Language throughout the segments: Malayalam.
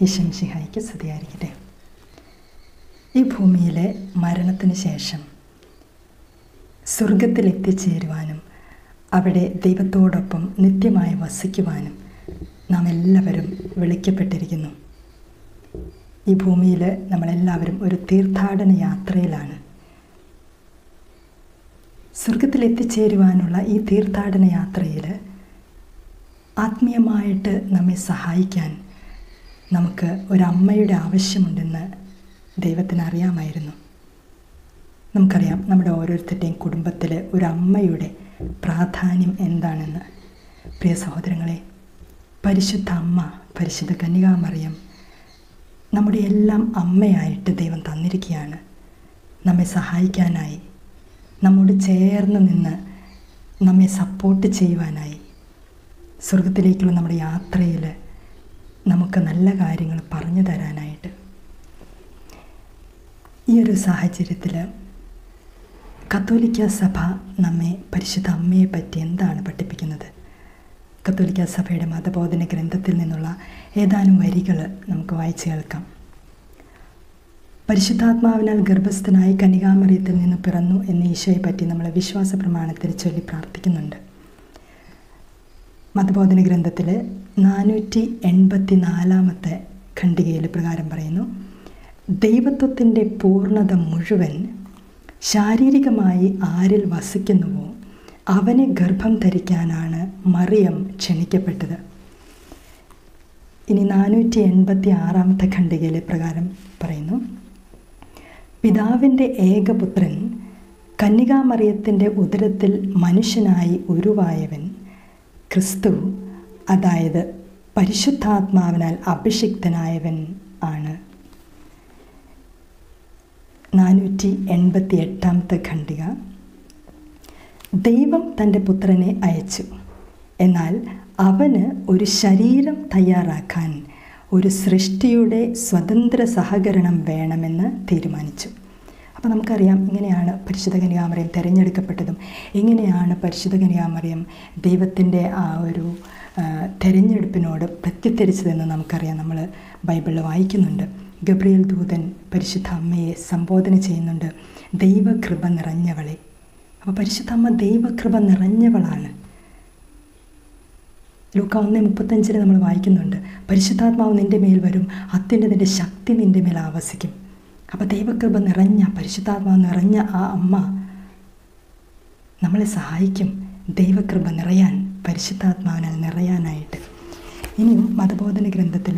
ഈശംഷിഹായിക്ക് സ്തുതിയായിരിക്കട്ടെ ഈ ഭൂമിയിലെ മരണത്തിന് ശേഷം സ്വർഗത്തിൽ എത്തിച്ചേരുവാനും അവിടെ ദൈവത്തോടൊപ്പം നിത്യമായി വസിക്കുവാനും നാം എല്ലാവരും വിളിക്കപ്പെട്ടിരിക്കുന്നു ഈ ഭൂമിയിൽ നമ്മളെല്ലാവരും ഒരു തീർത്ഥാടന യാത്രയിലാണ് സ്വർഗത്തിൽ എത്തിച്ചേരുവാനുള്ള ഈ തീർത്ഥാടന യാത്രയിൽ ആത്മീയമായിട്ട് നമ്മെ സഹായിക്കാൻ നമുക്ക് ഒരമ്മയുടെ ആവശ്യമുണ്ടെന്ന് ദൈവത്തിന് അറിയാമായിരുന്നു നമുക്കറിയാം നമ്മുടെ ഓരോരുത്തരുടെയും കുടുംബത്തിൽ ഒരു അമ്മയുടെ പ്രാധാന്യം എന്താണെന്ന് പ്രിയ സഹോദരങ്ങളെ പരിശുദ്ധ അമ്മ പരിശുദ്ധ കന്യകാമറിയം നമ്മുടെ എല്ലാം അമ്മയായിട്ട് ദൈവം തന്നിരിക്കുകയാണ് നമ്മെ സഹായിക്കാനായി നമ്മോട് ചേർന്ന് നിന്ന് നമ്മെ സപ്പോർട്ട് ചെയ്യുവാനായി സ്വർഗത്തിലേക്കുള്ള നമ്മുടെ യാത്രയിൽ നമുക്ക് നല്ല കാര്യങ്ങൾ പറഞ്ഞു തരാനായിട്ട് ഈ ഒരു സാഹചര്യത്തിൽ കത്തോലിക്ക സഭ നമ്മെ പരിശുദ്ധ അമ്മയെ പറ്റി എന്താണ് പഠിപ്പിക്കുന്നത് കത്തോലിക്ക സഭയുടെ മതബോധന ഗ്രന്ഥത്തിൽ നിന്നുള്ള ഏതാനും വരികൾ നമുക്ക് വായിച്ചു കേൾക്കാം പരിശുദ്ധാത്മാവിനാൽ ഗർഭസ്ഥനായി കനികാമറിയത്തിൽ നിന്ന് പിറന്നു എന്ന ഈശോയെ പറ്റി നമ്മൾ വിശ്വാസ പ്രമാണത്തിൽ ചൊല്ലി പ്രാർത്ഥിക്കുന്നുണ്ട് മതബോധന ഗ്രന്ഥത്തിൽ നാനൂറ്റി എൺപത്തി നാലാമത്തെ ഖണ്ഡികയിൽ പ്രകാരം പറയുന്നു ദൈവത്വത്തിൻ്റെ പൂർണ്ണത മുഴുവൻ ശാരീരികമായി ആരിൽ വസിക്കുന്നുവോ അവനെ ഗർഭം ധരിക്കാനാണ് മറിയം ക്ഷണിക്കപ്പെട്ടത് ഇനി നാനൂറ്റി എൺപത്തി ആറാമത്തെ ഖണ്ഡികയിലെ പ്രകാരം പറയുന്നു പിതാവിൻ്റെ ഏകപുത്രൻ കന്യകാമറിയത്തിൻ്റെ ഉദരത്തിൽ മനുഷ്യനായി ഉരുവായവൻ ക്രിസ്തു അതായത് പരിശുദ്ധാത്മാവിനാൽ അഭിഷിക്തനായവൻ ആണ് നാനൂറ്റി എൺപത്തി എട്ടാമത്തെ ഖണ്ഡിക ദൈവം തൻ്റെ പുത്രനെ അയച്ചു എന്നാൽ അവന് ഒരു ശരീരം തയ്യാറാക്കാൻ ഒരു സൃഷ്ടിയുടെ സ്വതന്ത്ര സഹകരണം വേണമെന്ന് തീരുമാനിച്ചു അപ്പോൾ നമുക്കറിയാം ഇങ്ങനെയാണ് പരിശുദ്ധ കനികാമറിയം തിരഞ്ഞെടുക്കപ്പെട്ടതും എങ്ങനെയാണ് പരിശുദ്ധ കനികാമറിയം ദൈവത്തിൻ്റെ ആ ഒരു തിരഞ്ഞെടുപ്പിനോട് പ്രത്യുത്തരിച്ചതെന്ന് നമുക്കറിയാം നമ്മൾ ബൈബിളിൽ വായിക്കുന്നുണ്ട് ഗബ്രിയേൽ ദൂതൻ പരിശുദ്ധ അമ്മയെ സംബോധന ചെയ്യുന്നുണ്ട് ദൈവകൃപ നിറഞ്ഞവളെ അപ്പോൾ പരിശുദ്ധ അമ്മ ദൈവകൃപ നിറഞ്ഞവളാണ് ലൂക്ക ഒന്ന് മുപ്പത്തഞ്ചിൽ നമ്മൾ വായിക്കുന്നുണ്ട് പരിശുദ്ധാത്മാവ് നിൻ്റെ മേൽ വരും അത്യുന്നതിൻ്റെ ശക്തി നിൻ്റെ മേൽ ആവസിക്കും അപ്പോൾ ദൈവകൃപ നിറഞ്ഞ പരിശുദ്ധാത്മാവ് നിറഞ്ഞ ആ അമ്മ നമ്മളെ സഹായിക്കും ദൈവകൃപ നിറയാൻ പരിശുദ്ധാത്മാവിനാൽ നിറയാനായിട്ട് ഇനിയും മതബോധന ഗ്രന്ഥത്തിൽ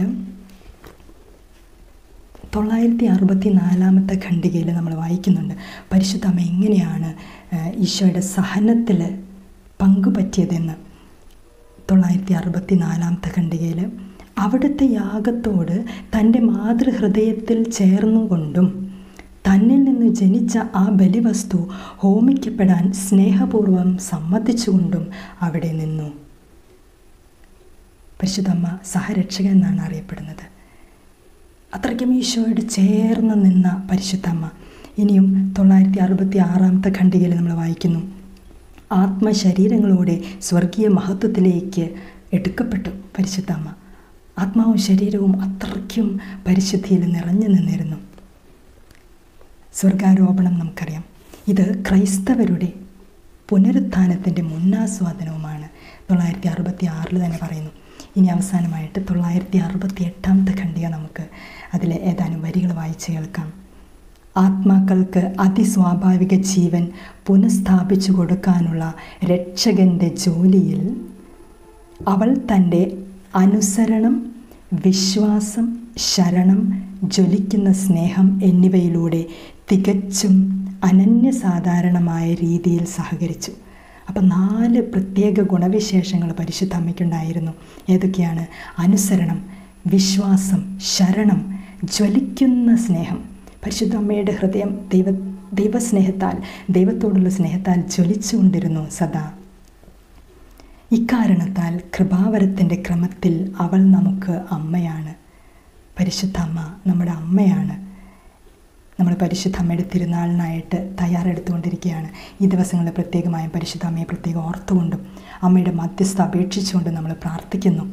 തൊള്ളായിരത്തി അറുപത്തി നാലാമത്തെ ഖണ്ഡികയിൽ നമ്മൾ വായിക്കുന്നുണ്ട് പരിശുദ്ധ അമ്മ എങ്ങനെയാണ് ഈശോയുടെ സഹനത്തിൽ പങ്കുപറ്റിയതെന്ന് തൊള്ളായിരത്തി അറുപത്തി നാലാമത്തെ ഖണ്ഡികയിൽ അവിടുത്തെ യാഗത്തോട് തൻ്റെ മാതൃഹൃദയത്തിൽ ചേർന്നുകൊണ്ടും തന്നിൽ നിന്ന് ജനിച്ച ആ ബലിവസ്തു ഹോമിക്കപ്പെടാൻ സ്നേഹപൂർവം സമ്മതിച്ചുകൊണ്ടും അവിടെ നിന്നു പരിശുദ്ധമ്മ സഹരക്ഷകൻ എന്നാണ് അറിയപ്പെടുന്നത് അത്രയ്ക്കും ഈശോയോട് ചേർന്ന് നിന്ന പരിശുദ്ധമ്മ ഇനിയും തൊള്ളായിരത്തി അറുപത്തി ആറാമത്തെ ഖണ്ഡികയിൽ നമ്മൾ വായിക്കുന്നു ആത്മശരീരങ്ങളോടെ സ്വർഗീയ മഹത്വത്തിലേക്ക് എടുക്കപ്പെട്ടു പരിശുദ്ധമ്മ ആത്മാവും ശരീരവും അത്രയ്ക്കും പരിശുദ്ധിയിൽ നിറഞ്ഞു നിന്നിരുന്നു സ്വർഗാരോപണം നമുക്കറിയാം ഇത് ക്രൈസ്തവരുടെ പുനരുത്ഥാനത്തിൻ്റെ മുന്നാസ്വാദനവുമാണ് തൊള്ളായിരത്തി അറുപത്തി ആറിൽ തന്നെ പറയുന്നു ഇനി അവസാനമായിട്ട് തൊള്ളായിരത്തി അറുപത്തി എട്ടാമത്തെ ഖണ്ഡിക നമുക്ക് അതിലെ ഏതാനും വരികൾ വായിച്ച് കേൾക്കാം ആത്മാക്കൾക്ക് അതിസ്വാഭാവിക ജീവൻ പുനഃസ്ഥാപിച്ചു കൊടുക്കാനുള്ള രക്ഷകൻ്റെ ജോലിയിൽ അവൾ തൻ്റെ അനുസരണം വിശ്വാസം ശരണം ജ്വലിക്കുന്ന സ്നേഹം എന്നിവയിലൂടെ തികച്ചും അനന്യസാധാരണമായ രീതിയിൽ സഹകരിച്ചു അപ്പം നാല് പ്രത്യേക ഗുണവിശേഷങ്ങൾ പരിശുദ്ധ അമ്മയ്ക്കുണ്ടായിരുന്നു ഏതൊക്കെയാണ് അനുസരണം വിശ്വാസം ശരണം ജ്വലിക്കുന്ന സ്നേഹം പരിശുദ്ധ അമ്മയുടെ ഹൃദയം ദൈവ ദൈവസ്നേഹത്താൽ ദൈവത്തോടുള്ള സ്നേഹത്താൽ ജ്വലിച്ചുകൊണ്ടിരുന്നു സദാ ഇക്കാരണത്താൽ കൃപാവരത്തിൻ്റെ ക്രമത്തിൽ അവൾ നമുക്ക് അമ്മയാണ് പരിശുദ്ധ അമ്മ നമ്മുടെ അമ്മയാണ് നമ്മൾ പരിശുദ്ധ അമ്മയുടെ തിരുനാളിനായിട്ട് തയ്യാറെടുത്തുകൊണ്ടിരിക്കുകയാണ് ഈ ദിവസങ്ങളിൽ പ്രത്യേകമായും പരിശുദ്ധ അമ്മയെ പ്രത്യേകം ഓർത്തുകൊണ്ടും അമ്മയുടെ മധ്യസ്ഥ അപേക്ഷിച്ചുകൊണ്ടും നമ്മൾ പ്രാർത്ഥിക്കുന്നു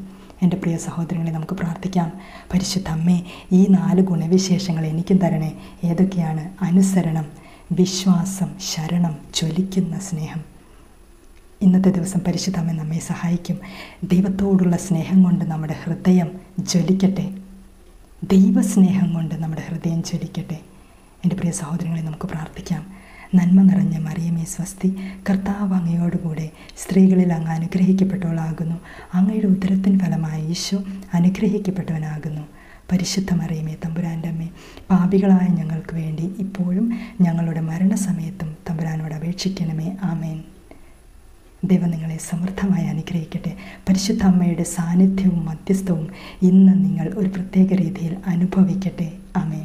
എൻ്റെ പ്രിയ സഹോദരങ്ങളെ നമുക്ക് പ്രാർത്ഥിക്കാം പരിശുദ്ധ അമ്മേ ഈ നാല് ഗുണവിശേഷങ്ങൾ എനിക്കും തരണേ ഏതൊക്കെയാണ് അനുസരണം വിശ്വാസം ശരണം ജ്വലിക്കുന്ന സ്നേഹം ഇന്നത്തെ ദിവസം പരിശുദ്ധ അമ്മ നമ്മെ സഹായിക്കും ദൈവത്തോടുള്ള സ്നേഹം കൊണ്ട് നമ്മുടെ ഹൃദയം ജ്വലിക്കട്ടെ ദൈവസ്നേഹം കൊണ്ട് നമ്മുടെ ഹൃദയം ജ്വലിക്കട്ടെ എൻ്റെ പ്രിയ സഹോദരങ്ങളെ നമുക്ക് പ്രാർത്ഥിക്കാം നന്മ നിറഞ്ഞ മറിയമേ സ്വസ്തി കർത്താവ് അങ്ങയോടുകൂടെ സ്ത്രീകളിൽ അങ്ങ് അനുഗ്രഹിക്കപ്പെട്ടവളാകുന്നു അങ്ങയുടെ ഉദരത്തിൻ ഫലമായി ഈശോ അനുഗ്രഹിക്കപ്പെട്ടവനാകുന്നു പരിശുദ്ധ മറിയമേ തമ്പുരാൻ്റെ അമ്മേ പാപികളായ ഞങ്ങൾക്ക് വേണ്ടി ഇപ്പോഴും ഞങ്ങളുടെ മരണസമയത്തും തമ്പുരാനോട് അപേക്ഷിക്കണമേ ആമേൻ ദൈവം നിങ്ങളെ സമൃദ്ധമായി അനുഗ്രഹിക്കട്ടെ പരിശുദ്ധ അമ്മയുടെ സാന്നിധ്യവും മധ്യസ്ഥവും ഇന്ന് നിങ്ങൾ ഒരു പ്രത്യേക രീതിയിൽ അനുഭവിക്കട്ടെ ആമേൻ